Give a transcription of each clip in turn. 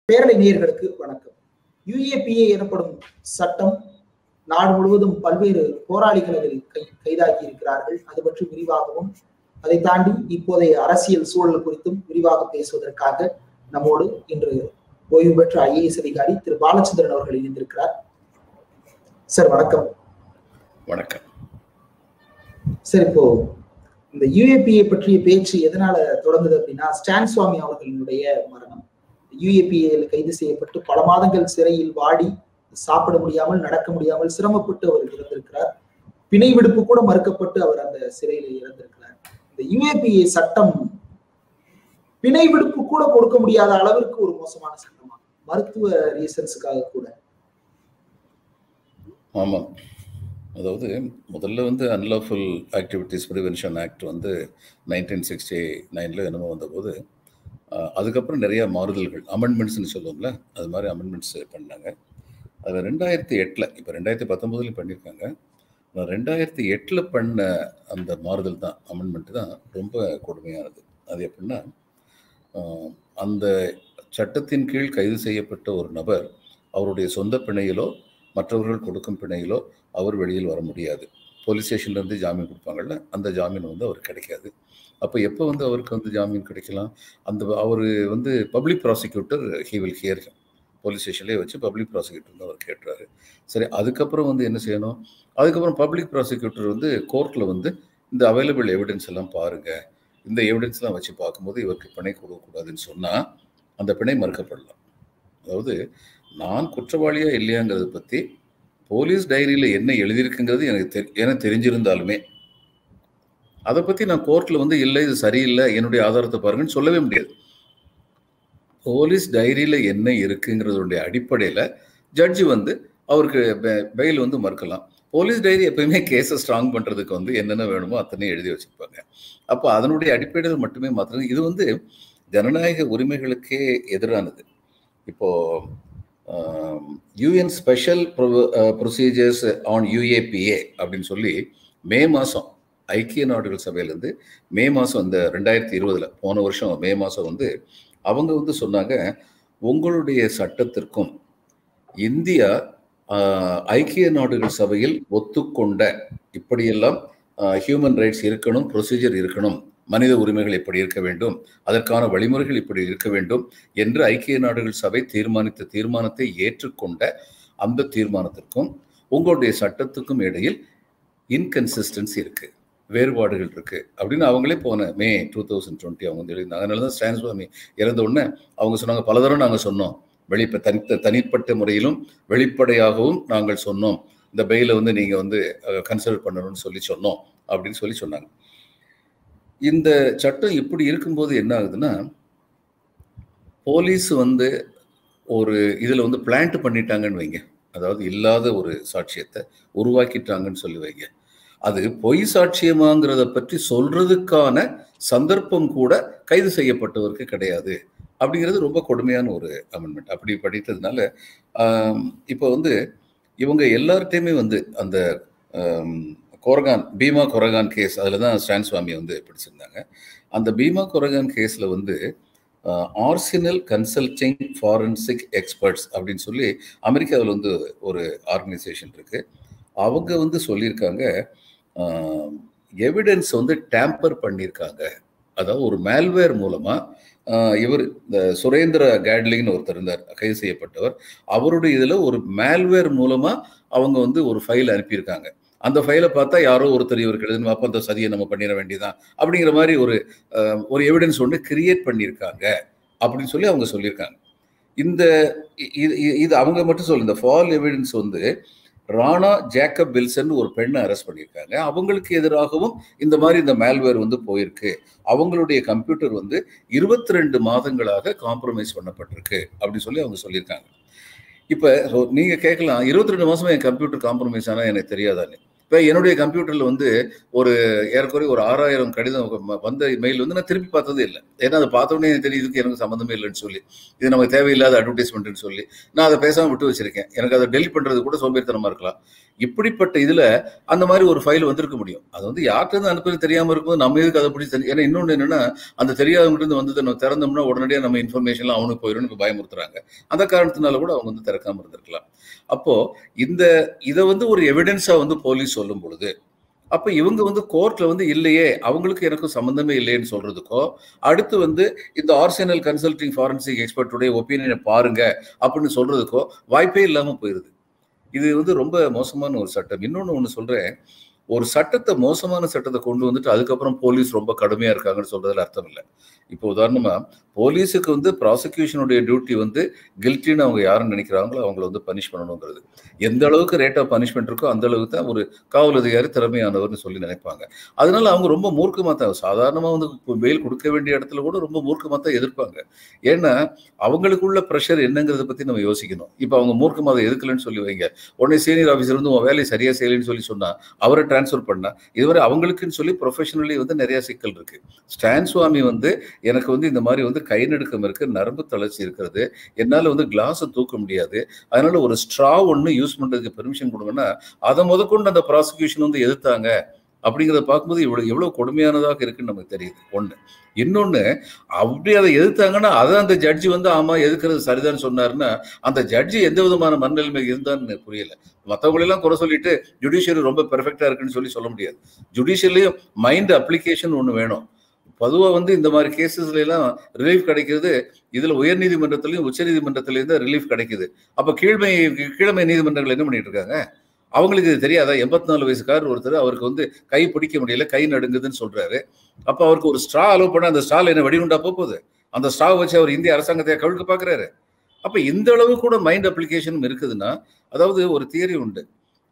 பேரலை நேயர்களுக்கு வணக்கம் யுஏபிஏ எனப்படும் சட்டம் நாடு முழுவதும் பல்வேறு போராளிகள் அதில் கை கைதாகி இருக்கிறார்கள் அது பற்றி விரிவாகவும் அதை தாண்டி இப்போதைய அரசியல் சூழல் குறித்தும் விரிவாக பேசுவதற்காக நம்மோடு இன்று ஓய்வு பெற்ற ஐஏஎஸ் அதிகாரி திரு பாலச்சந்திரன் அவர்கள் இணைந்திருக்கிறார் சார் வணக்கம் வணக்கம் சார் இப்போ இந்த யுஏபிஏ பற்றிய பேச்சு எதனால தொடங்குது அப்படின்னா ஸ்டான் சுவாமி அவர்களினுடைய மரணம் யுஏபிஏல கைது செய்யப்பட்டு பல மாதங்கள் சிறையில் வாடி சாப்பிட முடியாமல் நடக்க முடியாமல் சிரமப்பட்டு அவர் இறந்திருக்கிறார் பிணை விடுப்பு கூட மறுக்கப்பட்டு அவர் அந்த சிறையில இறந்திருக்கிறார் இந்த யுஏபிஏ சட்டம் பிணை விடுப்பு கூட கொடுக்க முடியாத அளவிற்கு ஒரு மோசமான சட்டமா மருத்துவ ரீசன்ஸுக்காக கூட ஆமாம் அதாவது முதல்ல வந்து அன்லாஃபுல் ஆக்டிவிட்டீஸ் ப்ரிவென்ஷன் ஆக்ட் வந்து நைன்டீன் சிக்ஸ்டி நைனில் என்னமோ வந்தபோது அஹ், அதுக்கப்புறம் நிறைய மாறுதல்கள் அமெண்ட்மெண்ட்ஸ்னு சொல்லுவோம்ல அது மாதிரி அமெண்ட்மெண்ட்ஸ் பண்ணாங்க அதில் ரெண்டாயிரத்தி எட்டில் இப்போ ரெண்டாயிரத்தி பத்தொம்போதுலையும் பண்ணியிருக்காங்க ஆனால் ரெண்டாயிரத்தி எட்டில் பண்ண அந்த மாறுதல் தான் அமெண்ட்மெண்ட் தான் ரொம்ப கொடுமையானது அது எப்படின்னா அஹ், அந்த சட்டத்தின் கீழ் கைது செய்யப்பட்ட ஒரு நபர் அவருடைய சொந்த பிணையிலோ மற்றவர்கள் கொடுக்கும் பிணையிலோ அவர் வெளியில் வர முடியாது போலீஸ் ஸ்டேஷன்லேருந்து ஜாமீன் கொடுப்பாங்கல்ல அந்த ஜாமீன் வந்து அவருக்கு கிடைக்காது அப்போ எப்போ வந்து அவருக்கு வந்து ஜாமீன் கிடைக்கலாம் அந்த அவர் வந்து public prosecutor he will hear him police ஸ்டேஷன்லேயே வச்சு பப்ளிக் ப்ராசிக்யூட்டர் வந்து அவர் கேட்டுறாரு சரி அதுக்கப்புறம் வந்து என்ன செய்யணும் அதுக்கப்புறம் பப்ளிக் ப்ராசிக்யூட்டர் வந்து கோர்ட்டில் வந்து இந்த அவைலபிள் எவிடன்ஸ் எல்லாம் பாருங்கள் இந்த எவிடன்ஸ்லாம் வச்சு பார்க்கும்போது இவருக்கு பிணை கொடுக்கக்கூடாதுன்னு சொன்னால் அந்த பிணை மறுக்கப்படலாம் அதாவது நான் குற்றவாளியா இல்லையாங்கிறத பற்றி போலீஸ் டைரியில் என்ன எழுதியிருக்குங்கிறது எனக்கு தெரி எனக்கு தெரிஞ்சிருந்தாலுமே அதை பற்றி நான் கோர்ட்டில் வந்து இல்லை இது சரியில்லை என்னுடைய ஆதாரத்தை பாருங்கன்னு சொல்லவே முடியாது போலீஸ் டைரியில் என்ன இருக்குங்கிறதுடைய அடிப்படையில் ஜட்ஜி வந்து அவருக்கு பெயில் வந்து மறுக்கலாம் போலீஸ் டைரி எப்பயுமே கேஸை ஸ்ட்ராங் பண்ணுறதுக்கு வந்து என்னென்ன வேணுமோ அத்தனையும் எழுதி வச்சுருப்பாங்க அப்போ அதனுடைய அடிப்படையில் மட்டுமே மாத்திரம் இது வந்து ஜனநாயக உரிமைகளுக்கே எதிரானது இப்போ UN special procedures on UAPA அப்படின்னு சொல்லி மே மாதம் ஐக்கிய நாடுகள் சபையிலேருந்து மே மாதம் இந்த ரெண்டாயிரத்தி இருபதில் போன வருஷம் மே மாதம் வந்து அவங்க வந்து சொன்னாங்க உங்களுடைய சட்டத்திற்கும் இந்தியா ஆஹ், ஐக்கிய நாடுகள் சபையில் ஒத்துக்கொண்ட இப்படியெல்லாம் ஹியூமன் ரைட்ஸ் இருக்கணும் ப்ரொசீஜர் இருக்கணும் மனித உரிமைகள் இப்படி இருக்க வேண்டும் அதற்கான வழிமுறைகள் இப்படி இருக்க வேண்டும் என்று ஐக்கிய நாடுகள் சபை தீர்மானித்த தீர்மானத்தை ஏற்றுக்கொண்ட அந்த தீர்மானத்திற்கும் உங்களுடைய சட்டத்துக்கும் இடையில் இன்கன்சிஸ்டன்சி இருக்கு வேறுபாடுகள் இருக்கு அப்படின்னு அவங்களே போன மே டூ தௌசண்ட் டுவெண்ட்டி அவங்க வந்து எழுதினாங்க அதனால தான் ஸ்டான் சுவாமி இறந்த உடனே அவங்க சொன்னாங்க பல தடவை நாங்கள் சொன்னோம் வெளி தனி தனிப்பட்ட முறையிலும் வெளிப்படையாகவும் நாங்கள் சொன்னோம் இந்த பெயிலை வந்து நீங்கள் வந்து கன்சிடர் பண்ணணும்னு சொல்லி சொன்னோம் அப்படின்னு சொல்லி சொன்னாங்க இந்த சட்டம் இப்படி இருக்கும்போது என்ன ஆகுதுன்னா போலீஸ் வந்து ஒரு இதில் வந்து பிளான்ட் பண்ணிட்டாங்கன்னு வைங்க அதாவது இல்லாத ஒரு சாட்சியத்தை உருவாக்கிட்டாங்கன்னு சொல்லி வைங்க அது பொய் சாட்சியமாங்கிறத பற்றி சொல்றதுக்கான சந்தர்ப்பம் கூட கைது செய்யப்பட்டவருக்கு கிடையாது அப்படிங்கிறது ரொம்ப கொடுமையான ஒரு அமெண்ட்மெண்ட் அப்படி படித்ததுனால ஆம், இப்போ வந்து இவங்க எல்லார்ட்டையுமே வந்து அந்த ஆம், கொரகான் பீமா கொரகான் கேஸ் அதில் தான் ஸ்டான் சுவாமி வந்து பிடிச்சிருந்தாங்க அந்த பீமா கொரகான் கேஸில் வந்து ஆர்சினல் கன்சல்டிங் ஃபாரன்சிக் எக்ஸ்பர்ட்ஸ் அப்படின்னு சொல்லி அமெரிக்காவில் வந்து ஒரு ஆர்கனைசேஷன் இருக்கு அவங்க வந்து சொல்லியிருக்காங்க எவிடன்ஸ் வந்து டேம்பர் பண்ணியிருக்காங்க அதாவது ஒரு மேல்வேர் மூலமா ஆஹ், இவர் இந்த சுரேந்திர கேட்லிங்னு ஒருத்தர் இருந்தார் கைது செய்யப்பட்டவர் அவருடைய இதில் ஒரு மேல்வேர் மூலமா அவங்க வந்து ஒரு ஃபைல் அனுப்பியிருக்காங்க அந்த ஃபைலை பார்த்தா யாரோ ஒருத்தர் இவருக்கு எழுதணும் அப்போ அந்த சதியை நம்ம பண்ணிட வேண்டியதான் அப்படிங்கிற மாதிரி ஒரு ஆஹ், ஒரு எவிடன்ஸ் ஒன்று கிரியேட் பண்ணியிருக்காங்க அப்படின்னு சொல்லி அவங்க சொல்லியிருக்காங்க இந்த இ- இது இது- இது அவங்க மட்டும் சொல்லு இந்த ஃபால் எவிடன்ஸ் வந்து ராணா ஜேக்கப் வில்சன் ஒரு பெண்ணை அரெஸ்ட் பண்ணியிருக்காங்க அவங்களுக்கு எதிராகவும் இந்த மாதிரி இந்த மேல்வேர் வந்து போயிருக்கு அவங்களுடைய கம்ப்யூட்டர் வந்து இருபத்தி ரெண்டு மாதங்களாக காம்ப்ரமைஸ் பண்ணப்பட்டிருக்கு அப்படின்னு சொல்லி அவங்க சொல்லியிருக்காங்க இப்போ நீங்க கேட்கலாம் இருபத்தி ரெண்டு மாசமா என் கம்ப்யூட்டர் காம்ப்ரமைஸ் ஆனா எனக்கு தெரியாதான்னு இப்போ என்னுடைய கம்ப்யூட்டர்ல வந்து ஒரு ஏறக்குறைய ஒரு ஆறாயிரம் கடிதம் வ- வந்த மெயில் வந்து நான் திருப்பி பார்த்ததே இல்லை ஏன்னா அதை பார்த்த உடனே எனக்கு தெரியும் இதுக்கு எனக்கு சம்மந்தமே இல்லைன்னு சொல்லி இது நமக்கு தேவையில்லாத அட்வர்டைஸ்மெண்ட்னு சொல்லி நான் அதை பேசாம விட்டு வச்சிருக்கேன் எனக்கு அதை டெலிட் பண்றது கூட சோம்பேறித்தனமா இருக்கலாம் இப்படிப்பட்ட இதுல அந்த மாதிரி ஒரு ஃபைல் வந்திருக்க முடியும் அது வந்து யார்கிட்ட இருந்து அனுப்புறது தெரியாம இருக்கும்போது நம்ம எதுக்கு அதை பிடிச்சி தெரியும் ஏன்னா இன்னொன்று என்னன்னா அந்த தெரியாதவங்க இருந்து வந்ததை நம்ம திறந்தோம்னா உடனடியாக நம்ம இன்ஃபர்மேஷன்லாம் அவனுக்கு போயிடும் இப்போ பயமுறுத்துறாங்க அந்த காரணத்தினால கூட அவங்க வந்து திறக்காம இருந்திருக்கலாம் அப்போ இந்த இதை வந்து ஒரு எவிடன்ஸா வந்து போலீஸ் சொல்லும் பொழுது அப்ப இவங்க வந்து கோர்ட்ல வந்து இல்லையே அவங்களுக்கு எனக்கும் சம்பந்தமே இல்லையேன்னு சொல்றதுக்கோ அடுத்து வந்து இந்த ஆர்சனல் கன்சல்டிங் ஃபாரன்சிக் எக்ஸ்பர்ட்டுடைய ஒப்பீனியனை பாருங்க அப்படின்னு சொல்றதுக்கோ வாய்ப்பே இல்லாம போயிருது இது வந்து ரொம்ப மோசமான ஒரு சட்டம் இன்னொன்னு ஒன்று சொல்றேன் ஒரு சட்டத்தை மோசமான சட்டத்தை கொண்டு வந்துட்டு அதுக்கப்புறம் போலீஸ் ரொம்ப கடுமையா இருக்காங்கன்னு சொல்றதுல அர்த்தம் இல்லை இப்போ உதாரணமா போலீஸுக்கு வந்து ப்ராசிக்யூஷனுடைய டியூட்டி வந்து கில்ட்டின்னு அவங்க யாருன்னு நினைக்கிறாங்களோ அவங்கள வந்து பனிஷ் பண்ணணுங்கிறது எந்த அளவுக்கு ரேட் ஆஃப் பனிஷ்மெண்ட் இருக்கோ அந்த அளவுக்கு தான் ஒரு காவல் அதிகாரி திறமையானவர்னு சொல்லி நினைப்பாங்க அதனால அவங்க ரொம்ப மூர்க்கமாக தான் சாதாரணமாக வந்து பெயில் கொடுக்க வேண்டிய இடத்துல கூட ரொம்ப மூர்க்கமாக தான் எதிர்ப்பாங்க ஏன்னா அவங்களுக்குள்ள ப்ரெஷர் என்னங்கிறத பற்றி நம்ம யோசிக்கணும் இப்போ அவங்க மூர்க்கமாக அதை எதுக்கலன்னு சொல்லி வைங்க உடனே சீனியர் ஆஃபீஸர் வந்து உன் வேலையை சரியாக செய்யலைன்னு சொல்லி சொன்னால் அவரை டிரான்ஸ்ஃபர் பண்ணா இதுவரை அவங்களுக்குன்னு சொல்லி ப்ரொஃபஷனலி வந்து நிறைய சிக்கல் இருக்கு ஸ்டான் சுவாமி வந்து எனக்கு வந்து இந்த மாதிரி வந்து கை நடுக்கம் இருக்கு நரம்பு தளர்ச்சி இருக்கிறது என்னால் வந்து கிளாஸை தூக்க முடியாது அதனால ஒரு ஸ்ட்ரா ஒன்று யூஸ் பண்ணுறதுக்கு பெர்மிஷன் கொடுங்கன்னா அதை முதற்கொண்டு அந்த ப்ராசிக்யூஷன் வந்து எதிர்த்தாங்க அப்படிங்கிறத பார்க்கும்போது இவ்வளோ எவ்வளோ கொடுமையானதாக இருக்குன்னு நமக்கு தெரியுது ஒன்று இன்னொன்று அப்படி அதை எதிர்த்தாங்கன்னா அதை அந்த ஜட்ஜி வந்து ஆமா எதுக்கிறது சரிதான் சொன்னாருன்னா அந்த ஜட்ஜி எந்த விதமான மனநிலைமை இருந்தான்னு புரியல மற்றவங்களெல்லாம் குறை சொல்லிட்டு ஜுடிஷியரி ரொம்ப பெர்ஃபெக்டா இருக்குன்னு சொல்லி சொல்ல முடியாது ஜுடிஷியர்லையும் மைண்ட் அப்ளிகேஷன் ஒன்று வேணும் பொதுவாக வந்து இந்த மாதிரி கேசஸ்ல எல்லாம் ரிலீஃப் கிடைக்கிறது இதுல உயர் நீதிமன்றத்திலையும் உச்ச நீதிமன்றத்திலையும் தான் ரிலீஃப் கிடைக்குது அப்ப கீழ்மை கீழமை நீதிமன்றங்கள் என்ன பண்ணிட்டு இருக்காங்க அவங்களுக்கு இது தெரியாதா எண்பத்தி நாலு வயசுக்காரர் ஒருத்தர் அவருக்கு வந்து கை பிடிக்க முடியல கை நடுங்குதுன்னு சொல்றாரு அப்ப அவருக்கு ஒரு ஸ்ட்ரா அலோவ் பண்ண அந்த ஸ்ட்ரால என்ன வெடிகுண்டா போகுது அந்த ஸ்ட்ராவை வச்சு அவர் இந்திய அரசாங்கத்தை கவிழ்க்க பாக்குறாரு அப்ப இந்த அளவு கூட மைண்ட் அப்ளிகேஷனும் இருக்குதுன்னா அதாவது ஒரு தியரி உண்டு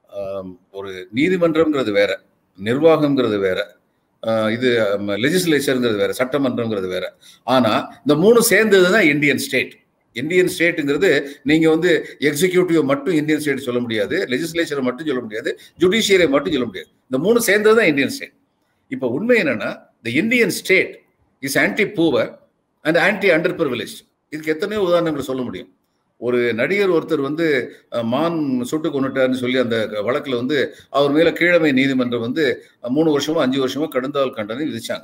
ஒரு நீதிமன்றம்ங்கிறது வேற நிர்வாகம்ங்கிறது வேற இது லெஜிஸ்லேச்சருங்கிறது வேற சட்டமன்றம்ங்கிறது வேற ஆனா இந்த மூணு சேர்ந்தது தான் இந்தியன் ஸ்டேட் இந்தியன் ஸ்டேட்டுங்கிறது நீங்க வந்து எக்ஸிக்யூட்டிவ் மட்டும் இந்தியன் ஸ்டேட் சொல்ல முடியாது லெஜிஸ்லேச்சரை மட்டும் சொல்ல முடியாது ஜுடிஷியரை மட்டும் சொல்ல முடியாது இந்த மூணு சேர்ந்தது தான் இந்தியன் ஸ்டேட் இப்போ உண்மை என்னன்னா the Indian state is anti poor and anti under privilege இதுக்கு எத்தனையோ உதாரணங்கள் சொல்ல முடியும் ஒரு நடிகர் ஒருத்தர் வந்து மான் சுட்டு கொண்டுட்டார்னு சொல்லி அந்த வழக்கில் வந்து அவர் மேல கீழமை நீதிமன்றம் வந்து மூணு வருஷமோ அஞ்சு வருஷமோ கடுந்தால் கண்டனை விதிச்சாங்க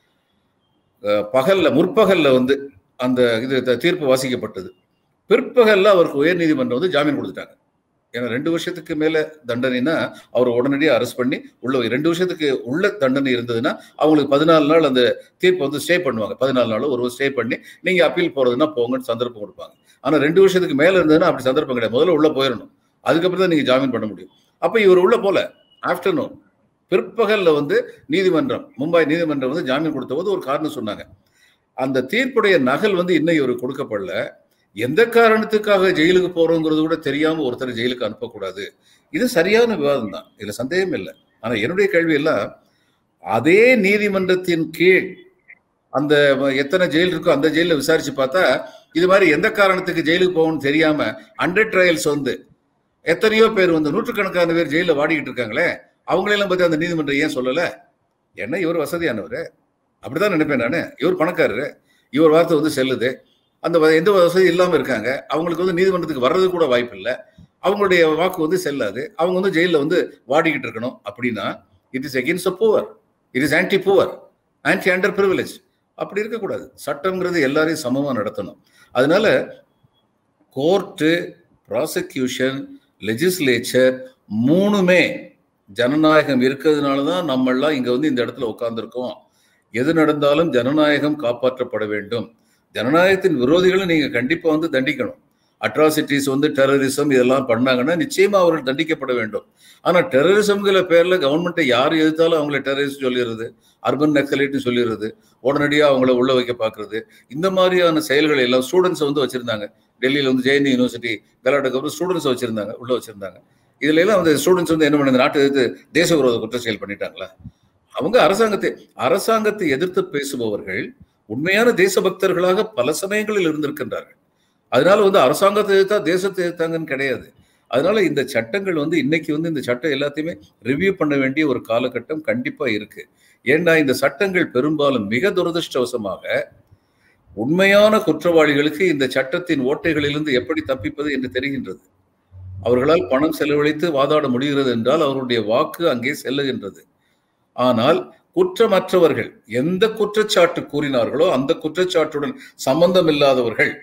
பகல்ல முற்பகல்ல வந்து அந்த இது தீர்ப்பு வாசிக்கப்பட்டது பிற்பகல்ல அவருக்கு உயர் நீதிமன்றம் வந்து ஜாமீன் கொடுத்துட்டாங்க ஏன்னா ரெண்டு வருஷத்துக்கு மேல தண்டனைனா அவர் உடனடியாக அரெஸ்ட் பண்ணி உள்ள ரெண்டு வருஷத்துக்கு உள்ள தண்டனை இருந்ததுன்னா அவங்களுக்கு பதினாலு நாள் அந்த தீர்ப்பை வந்து ஸ்டே பண்ணுவாங்க பதினாலு நாள் ஒரு ஸ்டே பண்ணி நீங்க அப்பீல் போறதுன்னா போங்கன்னு சந்தர்ப்பம் கொடுப்பாங்க ஆனா ரெண்டு வருஷத்துக்கு மேல இருந்ததுன்னா அப்படி சந்தர்ப்பம் கிடையாது முதல்ல உள்ள போயிடணும் அதுக்கப்புறம் தான் நீங்க ஜாமீன் பண்ண முடியும் அப்ப இவர் உள்ள போல ஆஃப்டர்நூன் பிற்பகல்ல வந்து நீதிமன்றம் மும்பை நீதிமன்றம் வந்து ஜாமீன் கொடுத்த போது ஒரு காரணம் சொன்னாங்க அந்த தீர்ப்புடைய நகல் வந்து இன்னும் இவர் கொடுக்கப்படல எந்த காரணத்துக்காக ஜெயிலுக்கு போறோங்கிறது கூட தெரியாம ஒருத்தர் ஜெயிலுக்கு அனுப்பக்கூடாது இது சரியான விவாதம் தான் இதுல சந்தேகம் இல்லை ஆனா என்னுடைய கேள்வி எல்லாம் அதே நீதிமன்றத்தின் கீழ் அந்த எத்தனை ஜெயில் இருக்கோ அந்த ஜெயில விசாரிச்சு பார்த்தா இது மாதிரி எந்த காரணத்துக்கு ஜெயிலுக்கு போகணும்னு தெரியாம அண்டர் ட்ரையல்ஸ் வந்து எத்தனையோ பேர் வந்து நூற்றுக்கணக்கான பேர் ஜெயில வாடிக்கிட்டு இருக்காங்களே அவங்களெல்லாம் பத்தி அந்த நீதிமன்றம் ஏன் சொல்லல என்ன இவர் வசதியானவர் அப்படிதான் நினைப்பேன் நான் இவர் பணக்காரரு இவர் வார்த்தை வந்து செல்லுது அந்த எந்த வசதி இல்லாமல் இருக்காங்க அவங்களுக்கு வந்து நீதிமன்றத்துக்கு வர்றது கூட வாய்ப்பு இல்லை அவங்களுடைய வாக்கு வந்து செல்லாது அவங்க வந்து ஜெயிலில் வந்து வாடிக்கிட்டு இருக்கணும் அப்படின்னா it is against a poor it is anti poor anti under privilege அப்படி இருக்கக்கூடாது சட்டம்ங்கிறது எல்லாரையும் சமமாக நடத்தணும் அதனால கோர்ட்டு ப்ராசிக்யூஷன் லெஜிஸ்லேச்சர் மூணுமே ஜனநாயகம் இருக்கிறதுனால தான் நம்மெல்லாம் இங்கே வந்து இந்த இடத்துல உட்காந்துருக்கோம் எது நடந்தாலும் ஜனநாயகம் காப்பாற்றப்பட வேண்டும் ஜனநாயகத்தின் விரோதிகளை நீங்க கண்டிப்பா வந்து தண்டிக்கணும் அட்ராசிட்டிஸ் வந்து டெரரிசம் இதெல்லாம் பண்ணாங்கன்னா நிச்சயமா அவர்கள் தண்டிக்கப்பட வேண்டும் ஆனா டெரரிசம்ங்கிற பேர்ல கவர்மெண்ட்டை யார் எதிர்த்தாலும் அவங்கள டெரரிஸ்ட் சொல்லிடுறது அர்பன் நக்சலைட்னு சொல்லிடுறது உடனடியாக அவங்கள உள்ள வைக்க பார்க்கறது இந்த மாதிரியான செயல்களை எல்லாம் ஸ்டூடெண்ட்ஸை வந்து வச்சிருந்தாங்க டெல்லியில் வந்து ஜெயந்தி யூனிவர்சிட்டி கலாட்டுக்கு அப்புறம் ஸ்டூடெண்ட்ஸ் வச்சிருந்தாங்க உள்ள வச்சிருந்தாங்க இதுல எல்லாம் வந்து ஸ்டூடெண்ட்ஸ் வந்து என்ன பண்ண நாட்டை எதிர்த்து தேச விரோத குற்ற செயல் பண்ணிட்டாங்களா அவங்க அரசாங்கத்தை அரசாங்கத்தை எதிர்த்து பேசுபவர்கள் உண்மையான தேசபக்தர்களாக பல சமயங்களில் இருந்திருக்கின்றார்கள் அதனால வந்து அரசாங்கத்தை எதிர்த்தா தேசத்தை எதிர்த்தாங்கன்னு கிடையாது அதனால இந்த சட்டங்கள் வந்து இன்னைக்கு வந்து இந்த சட்டம் எல்லாத்தையுமே ரிவ்யூ பண்ண வேண்டிய ஒரு காலகட்டம் கண்டிப்பா இருக்கு ஏன்னா இந்த சட்டங்கள் பெரும்பாலும் மிக துரதிருஷ்டவசமாக உண்மையான குற்றவாளிகளுக்கு இந்த சட்டத்தின் ஓட்டைகளிலிருந்து எப்படி தப்பிப்பது என்று தெரிகின்றது அவர்களால் பணம் செலவழித்து வாதாட முடிகிறது என்றால் அவருடைய வாக்கு அங்கே செல்லுகின்றது ஆனால் குற்றமற்றவர்கள் எந்த குற்றச்சாட்டு கூறினார்களோ அந்த குற்றச்சாட்டுடன் சம்பந்தம் இல்லாதவர்கள்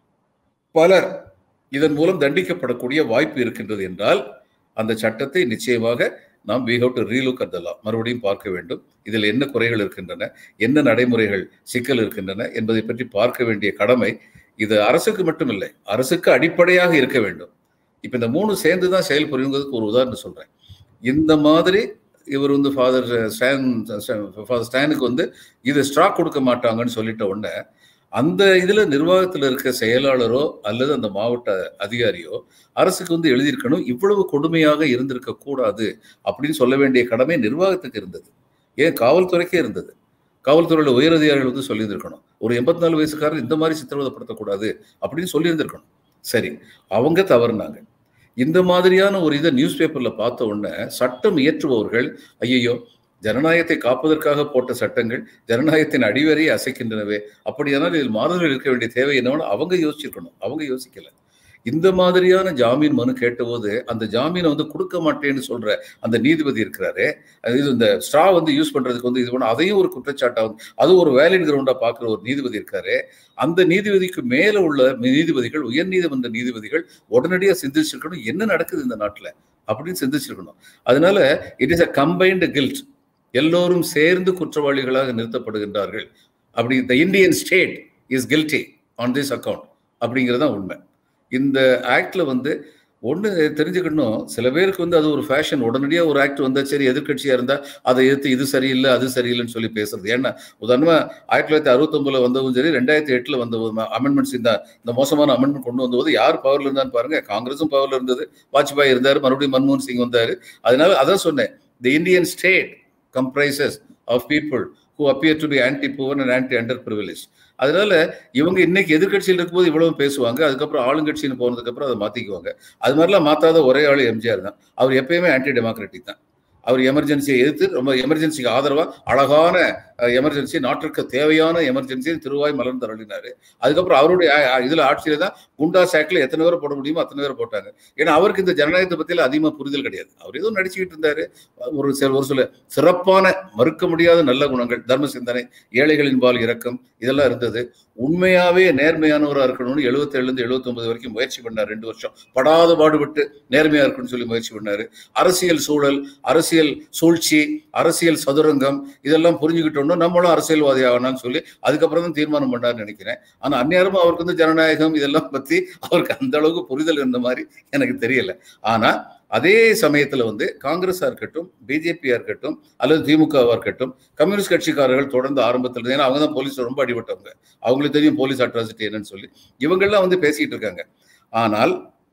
பலர் இதன் மூலம் தண்டிக்கப்படக்கூடிய வாய்ப்பு இருக்கின்றது என்றால் அந்த சட்டத்தை நிச்சயமாக நாம் we have to relook at law மறுபடியும் பார்க்க வேண்டும் இதில் என்ன குறைகள் இருக்கின்றன என்ன நடைமுறைகள் சிக்கல் இருக்கின்றன என்பதை பற்றி பார்க்க வேண்டிய கடமை இது அரசுக்கு மட்டும் இல்லை அரசுக்கு அடிப்படையாக இருக்க வேண்டும் இப்ப இந்த மூணு சேர்ந்து தான் செயல்புரியுங்கிறதுக்கு ஒரு உதாரணம் சொல்றேன் இந்த மாதிரி இவர் வந்து ஃபாதர் ஸ்டான் ஃபாதர் ஸ்டானுக்கு வந்து இது ஸ்டாக் கொடுக்க மாட்டாங்கன்னு சொல்லிட்ட உடனே அந்த இதுல நிர்வாகத்தில் இருக்க செயலாளரோ அல்லது அந்த மாவட்ட அதிகாரியோ அரசுக்கு வந்து எழுதியிருக்கணும் இவ்வளவு கொடுமையாக இருந்திருக்க கூடாது அப்படின்னு சொல்ல வேண்டிய கடமை நிர்வாகத்துக்கு இருந்தது ஏன் காவல்துறைக்கே இருந்தது காவல்துறையோட உயரதிகாரிகள் வந்து சொல்லியிருந்திருக்கணும் ஒரு எண்பத்தி நாலு வயசுக்காரர் இந்த மாதிரி சித்திரவதைப்படுத்தக்கூடாது அப்படின்னு சொல்லியிருந்திருக்கணும் சரி அவங்க தவறுனாங்க இந்த மாதிரியான ஒரு இதை நியூஸ் பேப்பர்ல பார்த்த உடனே சட்டம் இயற்றுபவர்கள் ஐயையோ ஜனநாயகத்தை காப்பதற்காக போட்ட சட்டங்கள் ஜனநாயகத்தின் அடிவரையை அசைக்கின்றனவே அப்படியானால் இதில் மாறுதல் இருக்க வேண்டிய தேவை என்னவென்னு அவங்க யோசிச்சிருக்கணும் அவங்க யோசிக்கல இந்த மாதிரியான ஜாமீன் மனு கேட்டபோது அந்த ஜாமீனை வந்து கொடுக்க மாட்டேன்னு சொல்ற அந்த நீதிபதி இருக்கிறாரு இது இந்த ஸ்ட்ரா வந்து யூஸ் பண்றதுக்கு வந்து இது பண்ண அதையும் ஒரு குற்றச்சாட்டா வந்து அது ஒரு வேலிட் கிரவுண்டா பாக்குற ஒரு நீதிபதி இருக்காரு அந்த நீதிபதிக்கு மேல உள்ள நீதிபதிகள் உயர் நீதிமன்ற நீதிபதிகள் உடனடியா சிந்திச்சிருக்கணும் என்ன நடக்குது இந்த நாட்டுல அப்படின்னு சிந்திச்சிருக்கணும் அதனால it is a combined guilt எல்லோரும் சேர்ந்து குற்றவாளிகளாக நிறுத்தப்படுகின்றார்கள் அப்படி the Indian state is guilty on this account அப்படிங்கிறது தான் உண்மை இந்த ஆக்ட்ல வந்து ஒன்று தெரிஞ்சுக்கணும் சில பேருக்கு வந்து அது ஒரு ஃபேஷன் உடனடியாக ஒரு ஆக்ட் வந்தா சரி எதிர்கட்சியாக இருந்தால் அதை எதிர்த்து இது சரியில்லை அது சரியில்லைன்னு சொல்லி பேசுறது ஏன்னா உதாரணமாக ஆயிரத்தி தொள்ளாயிரத்தி அறுபத்தொம்பதுல வந்தவும் சரி ரெண்டாயிரத்தி எட்டில் வந்த அமெண்ட்மெண்ட்ஸ் இந்த இந்த மோசமான அமெண்ட்மெண்ட் கொண்டு வந்தபோது யார் பவர்ல இருந்தான்னு பாருங்க காங்கிரஸும் பவர்ல இருந்தது வாஜ்பாய் இருந்தார் மறுபடியும் மன்மோகன் சிங் வந்தார் அதனால அதான் சொன்னேன் the Indian state comprises of people who appear to be anti poor and anti under privilege அதனால இவங்க இன்னைக்கு எதிர்கட்சியில் இருக்கும்போது இவ்வளவு பேசுவாங்க அதுக்கப்புறம் ஆளுங்கட்சின்னு போனதுக்கு அப்புறம் அதை மாத்திக்குவாங்க அது மாதிரிலாம் மாத்தாத ஒரே ஆள் எம்ஜிஆர் தான் அவர் எப்பயுமே ஆன்டி டெமோக்ராட்டிக் தான் அவர் எமர்ஜென்சியை எதிர்த்து ரொம்ப எமர்ஜென்சிக்கு ஆதரவா அழகான எமர்ஜென்சி நாட்டிற்கு தேவையான எமர்ஜென்சி திருவாய் மலர்ந்து அருளினாரு அதுக்கப்புறம் அவருடைய இதுல ஆட்சியில தான் குண்டா சாக்கில் எத்தனை பேரை போட முடியுமோ அத்தனை பேரை போட்டாங்க ஏன்னா அவருக்கு இந்த ஜனநாயகத்தை பத்தியில அதிகமா புரிதல் கிடையாது அவர் ஏதோ நடிச்சுக்கிட்டு இருந்தாரு ஒரு சில ஒரு சில சிறப்பான மறுக்க முடியாத நல்ல குணங்கள் தர்ம சிந்தனை ஏழைகளின் பால் இரக்கம் இதெல்லாம் இருந்தது உண்மையாவே நேர்மையானவராக இருக்கணும்னு எழுபத்தேழுலேருந்து எழுபத்தி ஒன்பது வரைக்கும் முயற்சி பண்ணார் ரெண்டு வருஷம் படாத பாடுபட்டு நேர்மையா இருக்கணும்னு சொல்லி முயற்சி பண்ணாரு அரசியல் சூழல் அரசியல் சூழ்ச்சி அரசியல் சதுரங்கம் இதெல்லாம் புரிஞ்சுக்கிட்டோம் நம்மளும் அரசியல்வாதி ஆகணும்னு சொல்லி அதுக்கப்புறம் தான் தீர்மானம் பண்ணார்னு நினைக்கிறேன் ஆனா அந்நேரமும் அவருக்கு வந்து ஜனநாயகம் இதெல்லாம் பத்தி அவருக்கு அந்த அளவுக்கு புரிதல் இருந்த மாதிரி எனக்கு தெரியல ஆனா அதே சமயத்துல வந்து காங்கிரஸா இருக்கட்டும் பிஜேபியா இருக்கட்டும் அல்லது திமுகவா இருக்கட்டும் கம்யூனிஸ்ட் கட்சிக்காரர்கள் தொடர்ந்து ஆரம்பத்தில் ஏன்னா அவங்க தான் போலீஸ் ரொம்ப அடிபட்டவங்க அவங்களுக்கு தெரியும் போலீஸ் அட்ராசிட்டி என்னன்னு சொல்லி இவங்கெல்லாம் வந்து பேசிட்டு இருக்காங்க ஆனால்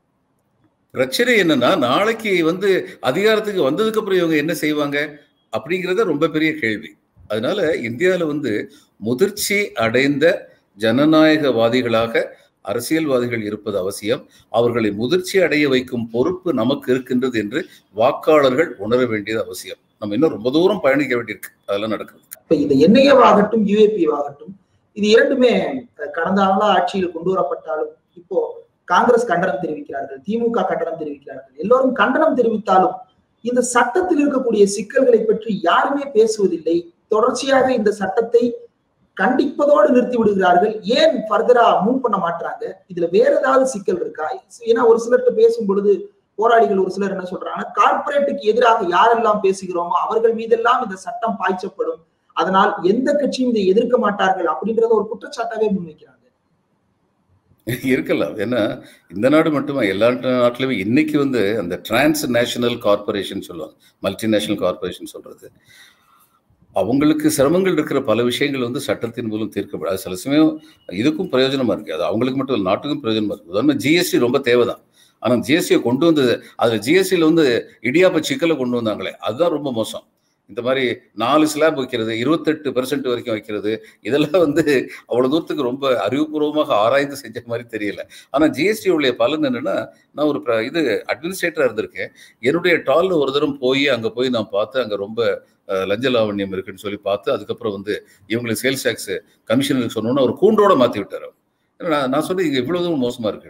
பிரச்சனை என்னன்னா நாளைக்கு வந்து அதிகாரத்துக்கு வந்ததுக்கு அப்புறம் இவங்க என்ன செய்வாங்க அப்படிங்கிறத ரொம்ப பெரிய கேள்வி அதனால இந்தியாவில் வந்து முதிர்ச்சி அடைந்த ஜனநாயகவாதிகளாக அரசியல்வாதிகள் இருப்பது அவசியம் அவர்களை முதிர்ச்சி அடைய வைக்கும் பொறுப்பு நமக்கு இருக்கின்றது என்று வாக்காளர்கள் உணர வேண்டியது அவசியம் நம்ம இன்னும் ரொம்ப தூரம் பயணிக்க வேண்டியிருக்கு அதெல்லாம் நடக்குது இப்ப இந்த என்ஐஏவாகட்டும் யூஏபிவாகட்டும் இது இரண்டுமே கடந்த ஆண்டு ஆட்சியில் கொண்டு வரப்பட்டாலும் இப்போ காங்கிரஸ் கண்டனம் தெரிவிக்கிறார்கள் திமுக கண்டனம் தெரிவிக்கிறார்கள் எல்லோரும் கண்டனம் தெரிவித்தாலும் இந்த சட்டத்தில் இருக்கக்கூடிய சிக்கல்களை பற்றி யாருமே பேசுவதில்லை தொடர்ச்சியாக இந்த சட்டத்தை கண்டிப்பதோடு நிறுத்தி விடுகிறார்கள் ஏன் ஃபர்தரா மூவ் பண்ண மாட்டாங்க இதுல வேற ஏதாவது சிக்கல் இருக்கா ஏன்னா ஒரு சிலர்கிட்ட பேசும் பொழுது போராளிகள் ஒரு சிலர் என்ன சொல்றாங்க கார்பரேட்டுக்கு எதிராக யாரெல்லாம் பேசுகிறோமோ அவர்கள் மீதெல்லாம் இந்த சட்டம் பாய்ச்சப்படும் அதனால் எந்த கட்சியும் இதை எதிர்க்க மாட்டார்கள் அப்படின்றத ஒரு குற்றச்சாட்டாவே முன்வைக்கிறாங்க இருக்கலாம் ஏன்னா இந்த நாடு மட்டுமா எல்லா நாட்டிலுமே இன்னைக்கு வந்து அந்த டிரான்ஸ் நேஷனல் கார்பரேஷன் சொல்லுவாங்க மல்டிநேஷனல் கார்பரேஷன் சொல்றது அவங்களுக்கு சிரமங்கள் இருக்கிற பல விஷயங்கள் வந்து சட்டத்தின் மூலம் தீர்க்கப்படாது சில சமயம் இதுக்கும் பிரயோஜனமா இருக்கு அது அவங்களுக்கு மட்டும் இல்லை நாட்டுக்கும் பிரயோஜனமா இருக்கு உதாரணம் ஜிஎஸ்டி ரொம்ப தேவைதான் ஆனால் ஜிஎஸ்டியை கொண்டு வந்தது அதில் ஜிஎஸ்டியில் வந்து இடியாப்ப சிக்கலை கொண்டு வந்தாங்களே அதுதான் ரொம்ப மோசம் இந்த மாதிரி நாலு ஸ்லாப் வைக்கிறது இருபத்தெட்டு பெர்சன்ட் வரைக்கும் வைக்கிறது இதெல்லாம் வந்து அவ்வளோ தூரத்துக்கு ரொம்ப அறிவுபூர்வமாக ஆராய்ந்து செஞ்ச மாதிரி தெரியல ஆனால் ஜிஎஸ்டி உடைய பலன் என்னன்னா நான் ஒரு இது அட்மினிஸ்ட்ரேட்டராக இருந்திருக்கேன் என்னுடைய டாலில் ஒரு தரம் போய் அங்கே போய் நான் பார்த்து அங்கே ரொம்ப லஞ்ச லாவண்யம் இருக்குன்னு சொல்லி பார்த்து அதுக்கப்புறம் வந்து இவங்களுக்கு சேல்ஸ் டேக்ஸ் கமிஷனருக்கு சொன்னோன்னா ஒரு கூண்டோட மாற்றி விட்டார் நான் நான் சொன்னேன் இங்கே இவ்வளோ தூரம் மோசமாக இருக்கு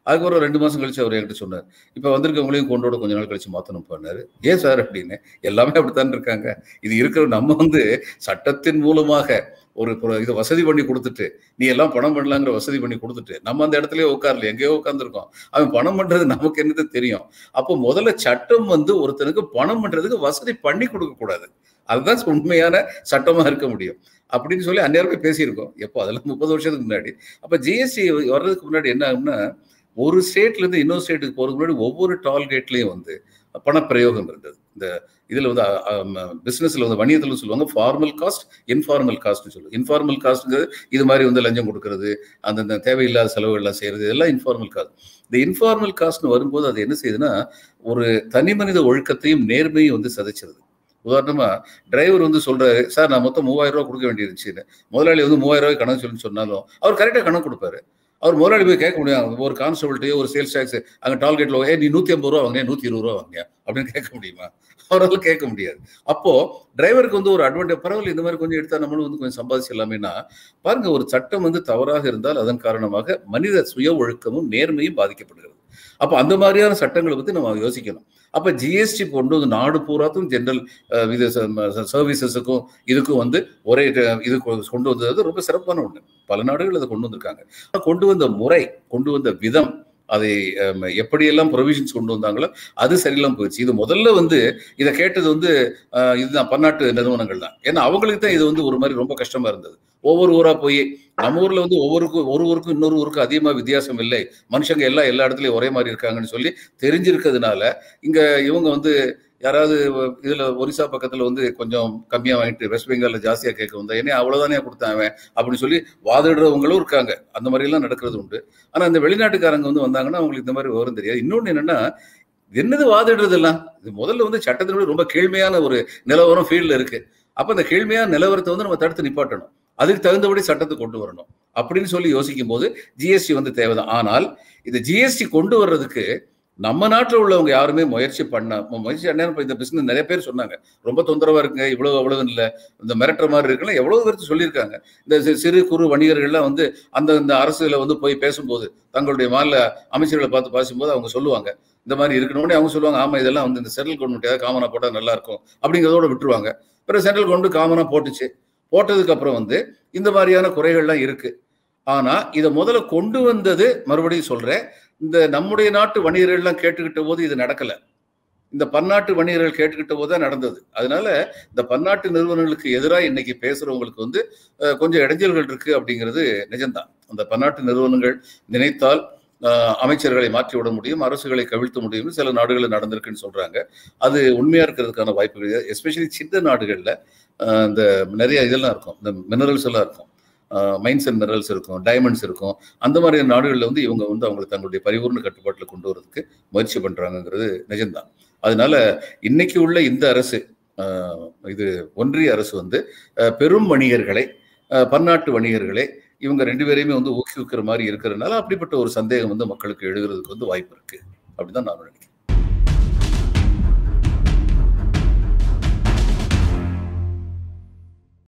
அதுக்கப்புறம் ரெண்டு மாசம் கழிச்சு அவர் என்கிட்ட சொன்னார் இப்போ வந்திருக்கவங்களையும் கொண்டோட கொஞ்ச நாள் கழிச்சு மாற்றணும் பண்ணாரு ஏன் சார் அப்படின்னு எல்லாமே அப்படித்தான் இருக்காங்க இது இருக்கிற நம்ம வந்து சட்டத்தின் மூலமாக ஒரு ஒரு இதை வசதி பண்ணி கொடுத்துட்டு நீ எல்லாம் பணம் பண்ணலாங்கிற வசதி பண்ணி கொடுத்துட்டு நம்ம அந்த இடத்துலயே உட்காரல எங்கேயோ உட்காந்துருக்கோம் அவன் பணம் பண்றது நமக்கு என்னது தெரியும் அப்போ முதல்ல சட்டம் வந்து ஒருத்தனுக்கு பணம் பண்றதுக்கு வசதி பண்ணி கொடுக்க கூடாது அதுதான் உண்மையான சட்டமா இருக்க முடியும் அப்படின்னு சொல்லி அந்நேரமே பேசியிருக்கோம் எப்போ அதெல்லாம் முப்பது வருஷத்துக்கு முன்னாடி அப்ப ஜிஎஸ்டி வர்றதுக்கு முன்னாடி என்ன ஆகும்னா ஒரு ஸ்டேட்ல இருந்து இன்னொரு ஸ்டேட்டுக்கு போறதுக்கு முன்னாடி ஒவ்வொரு டால்கேட்லயும் வந்து பணப்பிரயோகம் இருந்தது இந்த இதுல வந்து பிசினஸ்ல வந்து வணிகத்துல சொல்லுவாங்க ஃபார்மல் காஸ்ட் இன்ஃபார்மல் காஸ்ட் சொல்லுவாங்க இன்ஃபார்மல் காஸ்ட்ங்கிறது இது மாதிரி வந்து லஞ்சம் கொடுக்கறது அந்த தேவையில்லாத செலவுகள்லாம் செய்யறது இதெல்லாம் இன்ஃபார்மல் காஸ்ட் இந்த இன்ஃபார்மல் காஸ்ட்னு வரும்போது அது என்ன செய்யுதுன்னா ஒரு தனி மனித ஒழுக்கத்தையும் நேர்மையும் வந்து சதைச்சிருது உதாரணமா டிரைவர் வந்து சொல்றாரு சார் நான் மொத்தம் மூவாயிரம் ரூபாய் கொடுக்க வேண்டியிருந்துச்சுன்னு முதலாளி வந்து மூவாயிரம் ரூபாய் கணக்கு சொல்லி சொன்னாலும் அவர் கரெக்டாக கணக்கு கொடுப்பாரு அவர் முதலாளி போய் கேட்க முடியும் ஒரு கான்ஸ்டபிள்கிட்டயோ ஒரு சேல்ஸ் டேக்ஸ் அங்கே டால்கேட்ல ஏ நீ நூத்தி ஐம்பது ரூபா வாங்கினேன் நூத்தி இருபது ரூபா வாங்கியா அப்படின்னு கேட்க முடியுமா அவரால் கேட்க முடியாது அப்போ டிரைவருக்கு வந்து ஒரு அட்வான்டேஜ் பரவாயில்ல இந்த மாதிரி கொஞ்சம் எடுத்தா நம்மளும் வந்து கொஞ்சம் சம்பாதிச்சிடலாமேனா பாருங்க ஒரு சட்டம் வந்து தவறாக இருந்தால் அதன் காரணமாக மனித சுய ஒழுக்கமும் நேர்மையும் பாதிக்கப்படுகிறது அப்போ அந்த மாதிரியான சட்டங்களை பத்தி நம்ம யோசிக்கணும் அப்ப ஜிஎஸ்டி கொண்டு வந்து நாடு பூராத்தும் ஜென்ரல் இது சர்வீசஸுக்கும் இதுக்கும் வந்து ஒரே இது கொண்டு வந்தது ரொம்ப சிறப்பான ஒண்ணு பல நாடுகள் அதை கொண்டு வந்திருக்காங்க கொண்டு வந்த முறை கொண்டு வந்த விதம் அதை எப்படியெல்லாம் ப்ரொவிஷன்ஸ் கொண்டு வந்தாங்களோ அது சரியில்லாம போயிடுச்சு இது முதல்ல வந்து இதை கேட்டது வந்து இதுதான் பன்னாட்டு நிறுவனங்கள் தான் ஏன்னா அவங்களுக்கு தான் இது வந்து ஒரு மாதிரி ரொம்ப கஷ்டமா இருந்தது ஒவ்வொரு ஊரா போய் நம்ம ஊர்ல வந்து ஒவ்வொருக்கும் ஒரு ஊருக்கும் இன்னொரு ஊருக்கும் அதிகமா வித்தியாசம் இல்லை மனுஷங்க எல்லாம் எல்லா இடத்துலயும் ஒரே மாதிரி இருக்காங்கன்னு சொல்லி தெரிஞ்சிருக்கிறதுனால இங்க இவங்க வந்து யாராவது இதுல ஒரிசா பக்கத்துல வந்து கொஞ்சம் கம்மியா வாங்கிட்டு வெஸ்ட் பெங்கால்ல ஜாஸ்தியா கேட்க வந்தா என்ன அவ்வளவுதானே கொடுத்தாங்க அப்படின்னு சொல்லி வாதிடுறவங்களும் இருக்காங்க அந்த மாதிரி எல்லாம் நடக்கிறது உண்டு ஆனா இந்த வெளிநாட்டுக்காரங்க வந்து வந்தாங்கன்னா அவங்களுக்கு இந்த மாதிரி விவரம் தெரியாது இன்னொன்னு என்னன்னா என்னது வாதிடுறது எல்லாம் இது முதல்ல வந்து சட்டத்தினுடைய ரொம்ப கீழ்மையான ஒரு நிலவரம் ஃபீல்ட்ல இருக்கு அப்ப அந்த கீழ்மையான நிலவரத்தை வந்து நம்ம தடுத்து நிப்பாட்டணும் அதுக்கு தகுந்தபடி சட்டத்தை கொண்டு வரணும் அப்படின்னு சொல்லி யோசிக்கும் போது ஜிஎஸ்டி வந்து தேவைதான் ஆனால் இந்த ஜிஎஸ்டி கொண்டு வர்றதுக்கு நம்ம நாட்டில் உள்ளவங்க யாருமே முயற்சி பண்ண முயற்சி பண்ண இந்த பிசினஸ் நிறைய பேர் சொன்னாங்க ரொம்ப தொந்தரவா இருக்குங்க இவ்வளவு அவ்வளவு இல்லை இந்த மிரட்டுற மாதிரி இருக்குன்னா எவ்வளவு பேருக்கு சொல்லியிருக்காங்க இந்த சிறு குறு வணிகர்கள்லாம் வந்து அந்த இந்த அரசுல வந்து போய் பேசும்போது தங்களுடைய மாநில அமைச்சர்களை பார்த்து பேசும்போது அவங்க சொல்லுவாங்க இந்த மாதிரி இருக்கணும்னே அவங்க சொல்லுவாங்க ஆமா இதெல்லாம் வந்து இந்த சென்ட்ரல் கவர்மெண்ட் ஏதாவது காமனா போட்டா நல்லா இருக்கும் அப்படிங்கிறதோட விட்டுருவாங்க பிறகு சென்ட்ரல் கவர்மெண்ட் காமனா போட்டுச்சு போட்டதுக்கு அப்புறம் வந்து இந்த மாதிரியான குறைகள்லாம் இருக்கு ஆனா இதை முதல்ல கொண்டு வந்தது மறுபடியும் சொல்றேன் இந்த நம்முடைய நாட்டு வணிகர்கள்லாம் கேட்டுக்கிட்ட போது இது நடக்கல இந்த பன்னாட்டு வணிகர்கள் கேட்டுக்கிட்ட போது தான் நடந்தது அதனால இந்த பன்னாட்டு நிறுவனங்களுக்கு எதிராக இன்னைக்கு பேசுறவங்களுக்கு வந்து கொஞ்சம் இடைஞ்சல்கள் இருக்கு அப்படிங்கிறது நிஜம்தான் அந்த பன்னாட்டு நிறுவனங்கள் நினைத்தால் அமைச்சர்களை மாற்றி விட முடியும் அரசுகளை கவிழ்த்த முடியும்னு சில நாடுகளில் நடந்திருக்குன்னு சொல்றாங்க அது உண்மையா இருக்கிறதுக்கான வாய்ப்புகள் எஸ்பெஷலி சின்ன நாடுகளில் இந்த நிறைய இதெல்லாம் இருக்கும் இந்த மினரல்ஸ் எல்லாம் இருக்கும் மைன்ஸ் அண்ட் மினரல்ஸ் இருக்கும் டைமண்ட்ஸ் இருக்கும் அந்த மாதிரியான நாடுகளில் வந்து இவங்க வந்து அவங்களுக்கு தங்களுடைய பரிபூர்ண கட்டுப்பாட்டில் கொண்டு வரதுக்கு முயற்சி பண்றாங்கிறது நிஜம்தான் அதனால இன்னைக்கு உள்ள இந்த அரசு இது ஒன்றிய அரசு வந்து பெரும் வணிகர்களை பன்னாட்டு வணிகர்களை இவங்க ரெண்டு பேரையுமே வந்து ஊக்குவிக்கிற மாதிரி இருக்கிறதுனால அப்படிப்பட்ட ஒரு சந்தேகம் வந்து மக்களுக்கு எழுதுறதுக்கு வந்து வாய்ப்பு இருக்கு அப்படிதான் நான் நினைக்கிறேன்